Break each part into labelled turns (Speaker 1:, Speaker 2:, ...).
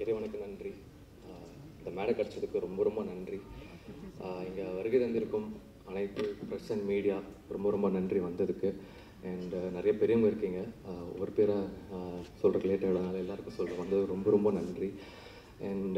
Speaker 1: இறைவனுக்கு நன்றி ஆஹ் இந்த மேடை கிடச்சதுக்கு ரொம்ப ரொம்ப நன்றி இங்கே வருகை தந்திருக்கும் அனைத்து ப்ரெஸ் அண்ட் மீடியா ரொம்ப ரொம்ப நன்றி வந்ததுக்கு அண்ட் நிறைய பெரியவங்க இருக்கீங்க ஆஹ் ஒரு பேரை சொல்கிறதுக்கு லேட் ஆகிடனால எல்லாருக்கும் சொல்கிறேன் வந்தது ரொம்ப ரொம்ப நன்றி அண்ட்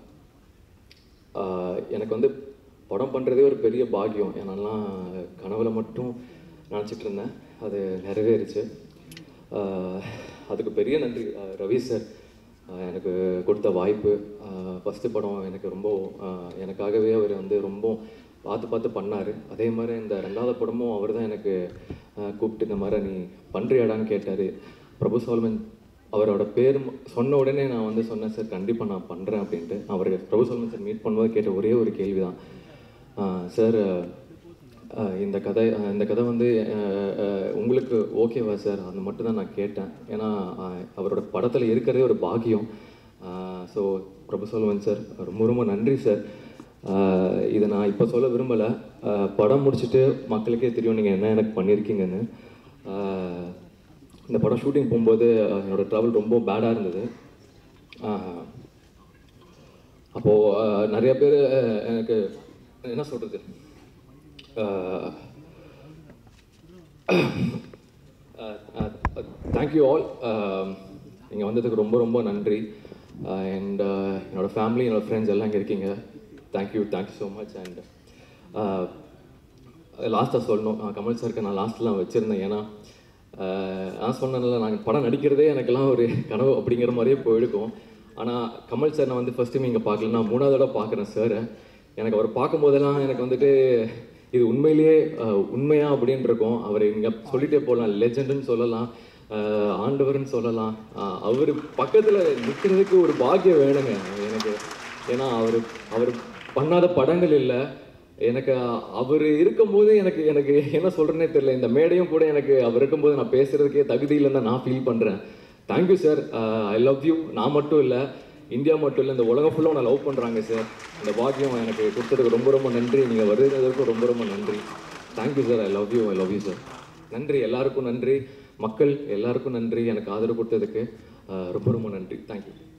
Speaker 1: எனக்கு வந்து படம் பண்ணுறதே ஒரு பெரிய பாக்கியம் ஏன்னாலாம் கனவுல மட்டும் நினச்சிட்டு இருந்தேன் அது நிறைவேறுச்சு ஆஹ் அதுக்கு பெரிய நன்றி ஆஹ் ரவி சார் ஆஹ் எனக்கு கொடுத்த வாய்ப்பு ஃபஸ்ட்டு படம் எனக்கு ரொம்ப ஆஹ் எனக்காகவே அவர் வந்து ரொம்ப பார்த்து பார்த்து பண்ணார் அதே மாதிரி இந்த ரெண்டாவது படமும் அவர் தான் எனக்கு ஆஹ் கூப்பிட்டு இந்த மாதிரி நீ பண்ணுறியாடான்னு கேட்டார் பிரபு சால்மன் அவரோட பேர் ம- சொன்ன உடனே நான் வந்து சொன்னேன் சார் கண்டிப்பாக நான் பண்ணுறேன் அப்படின்ட்டு அவர் பிரபு சால்மன் சார் மீட் பண்ணும்போது கேட்ட ஒரே ஒரு கேள்வி தான் சார் ஆஹ் இந்த கதை ஆஹ் இந்த கதை வந்து ஆஹ் ஆஹ் உங்களுக்கு ஓகேவா சார் அது மட்டும் தான் நான் கேட்டேன் ஏன்னா ஆஹ் அவரோட படத்தில் இருக்கிறதே ஒரு பாக்கியம் ஸோ பிரபு சொல்வன் சார் ரொம்ப ரொம்ப நன்றி சார் ஆஹ் இதை நான் இப்போ சொல்ல விரும்பலை படம் முடிச்சுட்டு மக்களுக்கே தெரியும் நீங்கள் என்ன எனக்கு பண்ணியிருக்கீங்கன்னு ஆஹ் இந்த படம் ஷூட்டிங் போகும்போது ஆஹ் என்னோட ட்ராவல் ரொம்ப பேடாக இருந்தது ஆஹ் அப்போது நிறைய பேர் எனக்கு என்ன சொல்கிறது தேங்க்யூ ஆல் இங்கே வந்ததுக்கு ரொம்ப ரொம்ப நன்றி அண்ட் என்னோட ஃபேமிலி என்னோட ஃப்ரெண்ட்ஸ் எல்லாம் இங்கே இருக்கீங்க thank you thank you so much and லாஸ்ட்டாக சொல்லணும் நான் கமல் சாருக்கு நான் லாஸ்ட்லாம் வச்சுருந்தேன் ஏன்னா ஆஹ் நான் சொன்னேன்ல நாங்கள் படம் நடிக்கிறதே எனக்கெல்லாம் ஒரு கனவு அப்படிங்கிற மாதிரியே போயிருக்கும் ஆனால் கமல் சார் நான் வந்து ஃபஸ்ட் டைம் இங்கே பார்க்கல நான் மூணாவது தடவை பார்க்குறேன் சார் எனக்கு அவர் பார்க்கும்போதெல்லாம் எனக்கு வந்துட்டு இது உண்மையிலேயே ஆஹ் உண்மையா அப்படின்னு இருக்கும் அவர் இங்கே சொல்லிட்டே போகலாம் லெஜெண்டுன்னு சொல்லலாம் ஆஹ் ஆண்டவர்னு சொல்லலாம் ஆஹ் அவர் பக்கத்தில் நிற்கிறதுக்கு ஒரு பாக்கியம் வேணுங்க எனக்கு ஏன்னா அவர் அவர் பண்ணாத படங்கள் இல்லை எனக்கு அவர் இருக்கும்போது எனக்கு எனக்கு என்ன சொல்கிறேனே தெரியல இந்த மேடையும் கூட எனக்கு அவர் இருக்கும்போது நான் பேசுறதுக்கே தகுதி இல்லைன்னு தான் நான் ஃபீல் பண்ணுறேன் thank you sir I love you நான் மட்டும் இல்லை இந்தியா மட்டும் இல்லை இந்த உலகம் ஃபுல்லாக நான் லவ் பண்ணுறாங்க சார் இந்த பாக்கியம் எனக்கு கொடுத்ததுக்கு ரொம்ப ரொம்ப நன்றி நீங்கள் வருகிறதுக்கும் ரொம்ப ரொம்ப நன்றி thank you sir I love you I love you sir நன்றி எல்லாருக்கும் நன்றி மக்கள் எல்லாருக்கும் நன்றி எனக்கு ஆதரவு கொடுத்ததுக்கு ஆஹ் ரொம்ப ரொம்ப நன்றி தேங்க்யூ